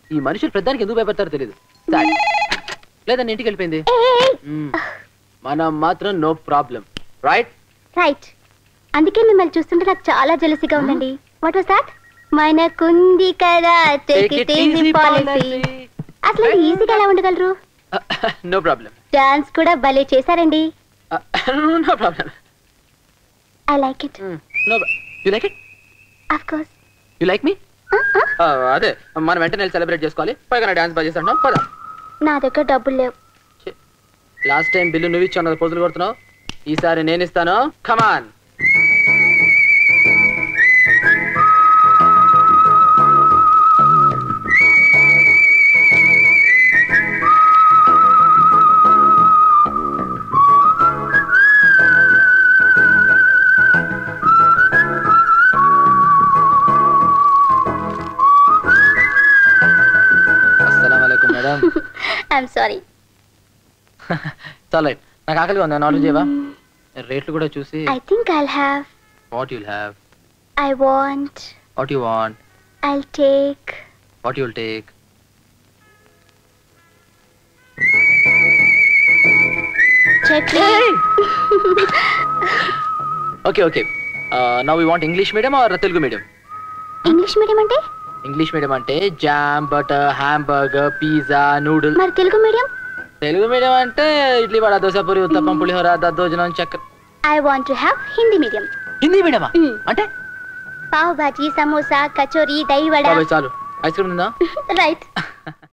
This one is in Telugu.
ఈ మనుషులు పెద్దానికి ఎందుకు భయపడతారో తెలియదు సార్ లేదండి ఇంటికి వెళ్ళిపోయింది మ్మ్. మనం మాత్రం నో ప్రాబ్లం రైట్ రైట్ అందుకే మిమ్మల్ని చూస్తుంటే నాకు చాలా జెలసీగా ఉందండి వాట్ వాస్ దాట్ మనకుంది కదా టేక్ ఇట్ ఈజీ పాలసీ అసలు ఈజీగా ఎలా ఉండగలరు నో ప్రాబ్లం డాన్స్ కూడా భలే చేశారండి no problem I like it no you like it of course you like me అదే మనం వెంటనే సెలబ్రేట్ చేసుకోవాలి పైగా డాన్స్ బాగా చేస్తాను పద నా దగ్గర డబ్బులు లేవు లాస్ట్ టైం బిల్లు నువ్వు ఇచ్చావు పొదులు కొడుతున్నావు ఈసారి నేను ఇస్తాను కమాన్ అస్సలం వాలేకుమ్ మేడం ఐఎమ్ సారీ చాలా నాకు ఆకలిగా ఉంది ఆర్డర్ చేయవా రేట్లు కూడా చూసి I think I'll have what you'll have I want what you want I'll take what you'll take chutney okay okay now you want English medium or Telugu medium English medium అంటే ఇంగ్లీష్ మీడియం అంటే jam butter hamburger pizza noodle మరి తెలుగు మీడియం తెలుగు మీడియం అంటే ఇడ్లీ వడ దోశ పూరి ఉత్తప్పం పులిహోర దద్దోజనం చక్కెర I want to have Hindi medium Hindi మీడియమా అంటే పావ్ భాజీ సమోసా కచోరీ దही వడ బాబాయ్ చాలు ఐస్ క్రీమ్ ఉందా రైట్